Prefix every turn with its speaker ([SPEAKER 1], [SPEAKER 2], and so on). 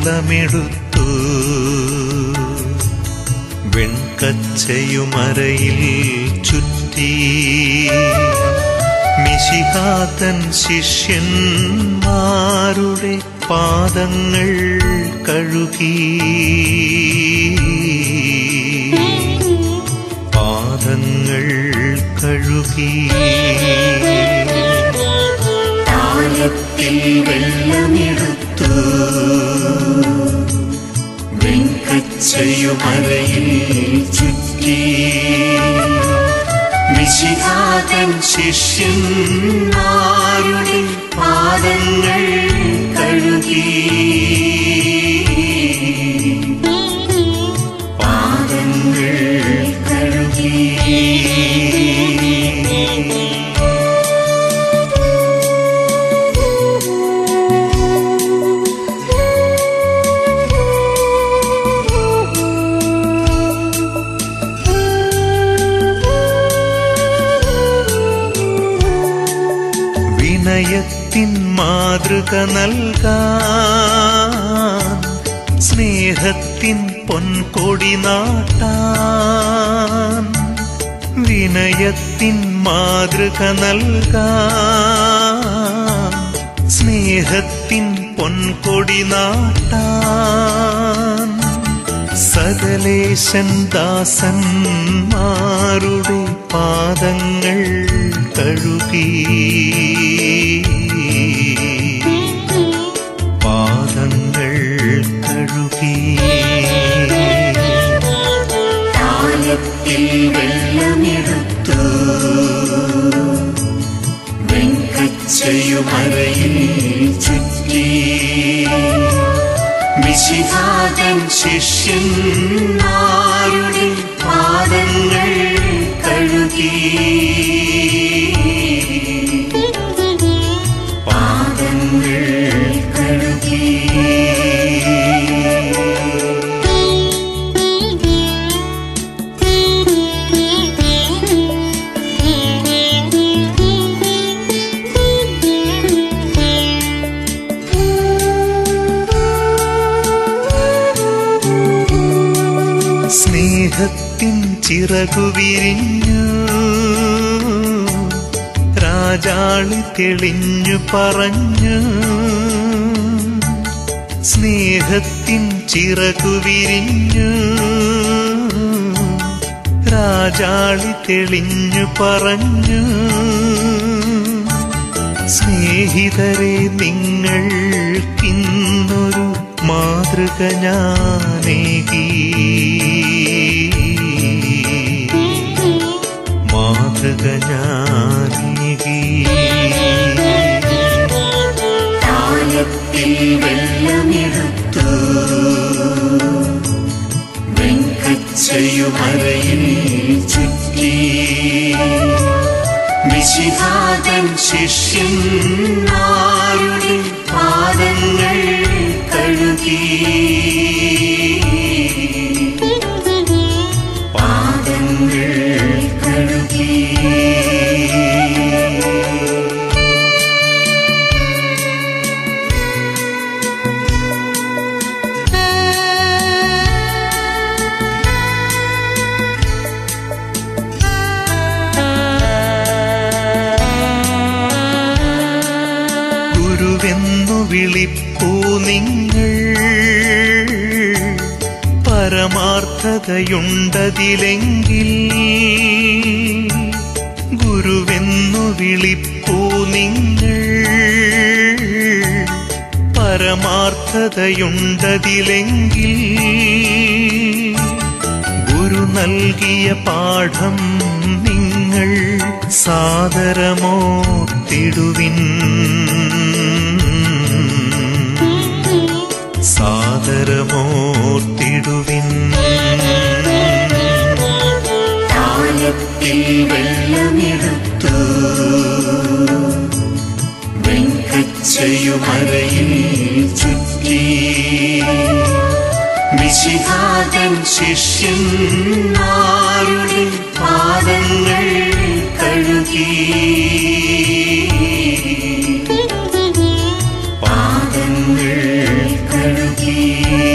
[SPEAKER 1] വെള്ളമെടുത്തു വെൺകച്ചയുമറയിൽ ചുറ്റി മിശിഹാതൻ ശിഷ്യന്മാരുടെ പാദങ്ങൾ കഴുകി പാദങ്ങൾ കഴുകി
[SPEAKER 2] താലത്തിൽ വെള്ളമെടുത്തു വെൺകച്ചയുമറയിൽ ചുറ്റി മിശിഹാതൻ ശിഷ്യന്മാരുടെ പാദങ്ങൾ കഴുകി പാദങ്ങൾ കഴുകി
[SPEAKER 1] വിനയത്തിൻ മാതൃക നൽകാൻ സ്നേഹത്തിൻ പൊൻകൊടി നാട്ടാൻ വിനയത്തിൻ മാതൃക നൽകാൻ സ്നേഹത്തിൻ പൊൻകൊടി നാട്ടാൻ സകലേശൻ ദാസന്മാരുടെ പാദങ്ങൾ കഴുകി പാദങ്ങൾ കഴുകി
[SPEAKER 2] താലത്തിൽ വെള്ളമെടുത്തു വെൺകച്ചയുമറയിൽ ചുറ്റി മിശിഹാതൻ ശിഷ്യന്മാരുടെ പാദങ്ങൾ കഴുകി പാദങ്ങൾ കഴുകി
[SPEAKER 1] സ്നേഹത്തിൻ ചിറകു വിരിഞ്ഞു രാജാളി തെളിഞ്ഞു പറഞ്ഞു സ്നേഹത്തിൻ ചിറകു വിരിഞ്ഞു രാജാളി തെളിഞ്ഞു പറഞ്ഞു സ്നേഹിതരെ നിങ്ങൾക്കിന്നൊരു മാതൃക ഞാനേകി മാതൃക ഞാനേകി
[SPEAKER 2] താലത്തിൽ വെള്ളമെടുത്തു വെൺകച്ചയുമറയിൽ ചുറ്റി മിശിഹാതൻ ശിഷ്യന്മാരുടെ പാദങ്ങൾ കഴുകി പാദങ്ങൾ കഴുകി
[SPEAKER 1] ഗുരുവെന്നു വിളിപ്പൂ നിങ്ങൾ പരമാർത്ഥതയുണ്ടതിലെങ്കിൽ ഗുരുവെന്നു വിളിപ്പൂ നിങ്ങൾ പരമാർത്ഥതയുണ്ടതിലെങ്കിൽ ഗുരു നൽകിയ പാഠം നിങ്ങൾ സാദരമോത്തിടുവിൻ സാദരമോർത്തിടുവിൻ
[SPEAKER 2] താലത്തിൽ വെള്ളമെടുത്തു വെൺകച്ചയുമറയിൽ ചുറ്റി മിശിഹാതൻ ശിഷ്യന്മാരുടെ പാദങ്ങൾ കഴുകി പാദങ്ങൾ കഴുകി കഴുകി